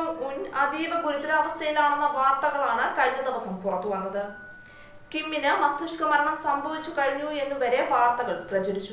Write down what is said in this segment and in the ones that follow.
Jong Un അതീവ ഗുരുതരാവസ്ഥയിലാണെന്ന വാർത്തകളാണ് കഴിഞ്ഞ ദിവസം പുറത്തു വന്നത് കിമ്മിന് മസ്തിഷ്ക മരണം സംഭവിച്ചു കഴിഞ്ഞു എന്നുവരെ വാർത്തകൾ പ്രചരിച്ചു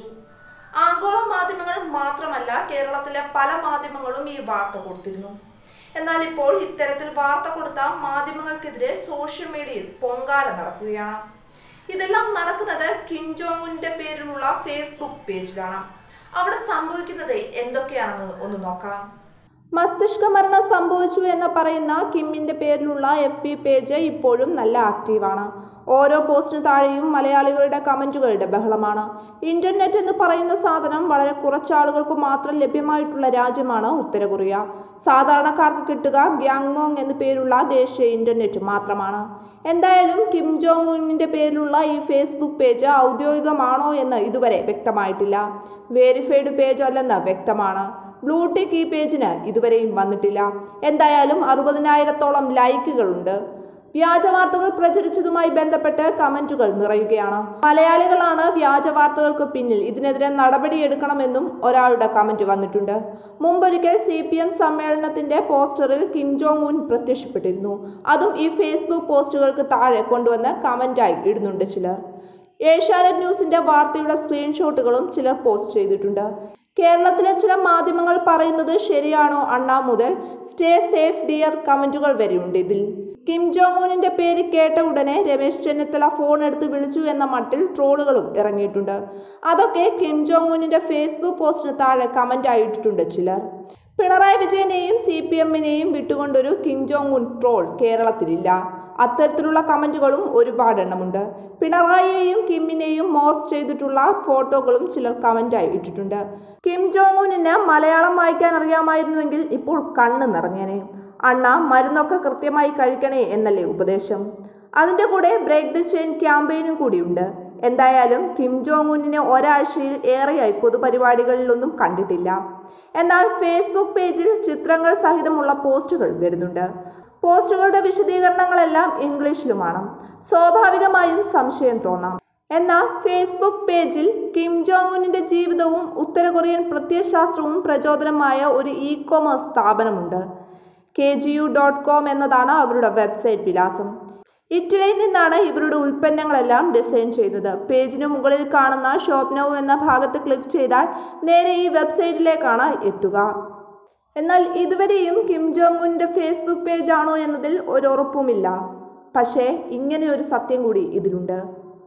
ആഗോള മാധ്യമങ്ങൾ മാത്രമല്ല കേരളത്തിലെ പല മാധ്യമങ്ങളും ഈ വാർത്ത കൊടുത്തിരുന്നു എന്നാൽ ഇപ്പോൾ ഇത്തരത്തിൽ വാർത്ത കൊടുത്ത മാധ്യമങ്ങൾക്കെതിരെ സോഷ്യൽ മീഡിയയിൽ പൊങ്കാല നടക്കുകയാണ് ഇതെല്ലാം നടക്കുന്നത് കിം ജോങ് ഉന്റെ പേരിലുള്ള ഫേസ്ബുക്ക് പേജിലാണ് അവിടെ സംഭവിക്കുന്നത് എന്തൊക്കെയാണെന്ന് ഒന്ന് നോക്കാം മസ്തിഷ്ക മരണം സംഭവിച്ചു എന്ന് പറയുന്ന കിമ്മിന്റെ പേരിലുള്ള എഫ് ബി പേജ് ഇപ്പോഴും നല്ല ആക്റ്റീവാണ് ഓരോ പോസ്റ്റിന് താഴെയും മലയാളികളുടെ കമന്റുകളുടെ ബഹളമാണ് ഇന്റർനെറ്റ് എന്ന് പറയുന്ന സാധനം വളരെ കുറച്ചാളുകൾക്ക് മാത്രം ലഭ്യമായിട്ടുള്ള രാജ്യമാണ് ഉത്തര കൊറിയ സാധാരണക്കാർക്ക് കിട്ടുക ഗ്യാങ്മോങ് എന്നു പേരുള്ള ദേശീയ ഇന്റർനെറ്റ് മാത്രമാണ് എന്തായാലും കിം ജോങ് ഉന്നിന്റെ പേരിലുള്ള ഈ ഫേസ്ബുക്ക് പേജ് ഔദ്യോഗികമാണോ എന്ന് ഇതുവരെ വ്യക്തമായിട്ടില്ല വേരിഫൈഡ് പേജ് അല്ലെന്ന് വ്യക്തമാണ് ബ്ലൂടിക്ക് ഈ പേജിന് ഇതുവരെയും വന്നിട്ടില്ല എന്തായാലും അറുപതിനായിരത്തോളം ലൈക്കുകളുണ്ട് വ്യാജ വാർത്തകൾ പ്രചരിച്ചതുമായി ബന്ധപ്പെട്ട് കമന്റുകൾ നിറയുകയാണ് മലയാളികളാണ് വ്യാജ വാർത്തകൾക്ക് പിന്നിൽ ഇതിനെതിരെ നടപടിയെടുക്കണമെന്നും ഒരാളുടെ കമന്റ് വന്നിട്ടുണ്ട് മുമ്പൊരിക്കൽ സി പി എം സമ്മേളനത്തിന്റെ പോസ്റ്ററിൽ കിം ജോങ് ഉൻ പ്രത്യക്ഷപ്പെട്ടിരുന്നു അതും ഈ ഫേസ്ബുക്ക് പോസ്റ്റുകൾക്ക് താഴെ കൊണ്ടുവന്ന് കമന്റായി ഇടുന്നുണ്ട് ചിലർ ഏഷ്യാനെറ്റ് ന്യൂസിന്റെ വാർത്തയുടെ സ്ക്രീൻഷോട്ടുകളും ചിലർ പോസ്റ്റ് ചെയ്തിട്ടുണ്ട് കേരളത്തിലെ ചില മാധ്യമങ്ങൾ പറയുന്നത് ശരിയാണോ അണ്ണ മുതൽ സ്റ്റേ സേഫ് ഡിയർ കമന്റുകൾ വരെയുണ്ട് ഇതിൽ കിം ജോങ് ഉനിന്റെ പേര് കേട്ട ഉടനെ രമേശ് ചെന്നിത്തല ഫോൺ എടുത്ത് വിളിച്ചു എന്ന മട്ടിൽ ട്രോളുകളും ഇറങ്ങിയിട്ടുണ്ട് അതൊക്കെ കിം ജോങ് ഉനിന്റെ ഫേസ്ബുക്ക് പോസ്റ്റിന് താഴെ കമന്റ് ആയിട്ടിട്ടുണ്ട് ചിലർ പിണറായി വിജയനെയും സി പി എമ്മിനെയും വിട്ടുകൊണ്ടൊരു കിം ജോങ് ഉൻ ട്രോൾ കേരളത്തിലില്ല അത്തരത്തിലുള്ള കമന്റുകളും ഒരുപാട് എണ്ണമുണ്ട് പിണറായിയെയും കിമ്മിനെയും മോർഫ് ചെയ്തിട്ടുള്ള ഫോട്ടോകളും ചിലർ കമന്റായി ഇട്ടിട്ടുണ്ട് കിം ജോങ് ഉന്നിന് മലയാളം വായിക്കാൻ അറിയാമായിരുന്നുവെങ്കിൽ ഇപ്പോൾ കണ്ണ് നിറഞ്ഞേനെ അണ്ണ മരുന്നൊക്കെ കൃത്യമായി കഴിക്കണേ എന്നല്ലേ ഉപദേശം അതിൻ്റെ കൂടെ ബ്രേക്ക് ദി ചെയിൻ ക്യാമ്പയിനും കൂടിയുണ്ട് എന്തായാലും കിം ജോങ് ഉന്നിനെ ഒരാഴ്ചയിൽ ഏറെയായി പൊതുപരിപാടികളിലൊന്നും കണ്ടിട്ടില്ല എന്നാൽ ഫേസ്ബുക്ക് പേജിൽ ചിത്രങ്ങൾ സഹിതമുള്ള പോസ്റ്റുകൾ വരുന്നുണ്ട് പോസ്റ്റുകളുടെ വിശദീകരണങ്ങളെല്ലാം ഇംഗ്ലീഷിലുമാണ് സ്വാഭാവികമായും സംശയം തോന്നാം എന്നാൽ ഫേസ്ബുക്ക് പേജിൽ കിം ജോങ് ഉന്നിന്റെ ജീവിതവും ഉത്തര കൊറിയൻ പ്രത്യയശാസ്ത്രവും പ്രചോദനമായ ഒരു ഇ കോമേഴ്സ് സ്ഥാപനമുണ്ട് K G U dot com എന്നതാണ് അവരുടെ വെബ്സൈറ്റ് വിലാസം ഇറ്റലിയിൽ നിന്നാണ് ഇവരുടെ ഉൽപ്പന്നങ്ങളെല്ലാം ഡിസൈൻ ചെയ്തത് പേജിന് മുകളിൽ കാണുന്ന ഷോപ്പ് നൗ എന്ന ഭാഗത്ത് ക്ലിക്ക് ചെയ്താൽ നേരെ ഈ വെബ്സൈറ്റിലേക്കാണ് എത്തുക എന്നാൽ ഇതുവരെയും കിം ജോങ് ഉന്റെ ഫേസ്ബുക്ക് പേജ് ആണോ എന്നതിൽ ഒരു ഉറപ്പുമില്ല പക്ഷേ ഇങ്ങനെയൊരു സത്യം കൂടി ഇതിലുണ്ട്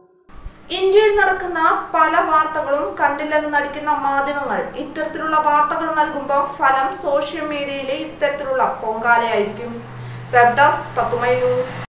ഇന്ത്യയിൽ നടക്കുന്ന പല വാർത്തകളും കണ്ടില്ലെന്ന് നടിക്കുന്ന മാധ്യമങ്ങൾ ഇത്തരത്തിലുള്ള വാർത്തകൾ നൽകുമ്പോൾ ഫലം സോഷ്യൽ മീഡിയയിലെ ഇത്തരത്തിലുള്ള പൊങ്കാലയായിരിക്കും വെബ് ഡെസ്ക് തത്തുമൈ ന്യൂസ്